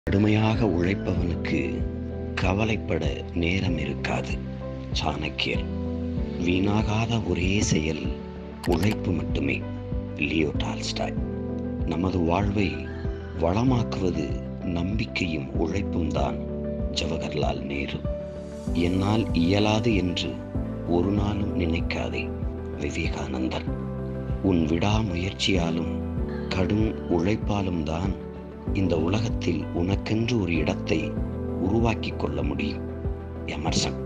கடுமையாக உழைப்பவனுக்கு கவலைப்பட நேரம் இருக்காது சாணக்கியர் வீணாகாத ஒரே செயல் உழைப்பு மட்டுமே லியோ டால்ஸ்டாய் நமது வாழ்வை வளமாக்குவது நம்பிக்கையும் உழைப்பும் தான் ஜவஹர்லால் நேரு என்னால் இயலாது என்று ஒரு நாளும் நினைக்காதே விவேகானந்தர் உன் விடாமுயற்சியாலும் கடும் உழைப்பாலும் தான் இந்த உலகத்தில் உனக்கென்று ஒரு இடத்தை உருவாக்கிக் கொள்ள முடியும் எமர்சன்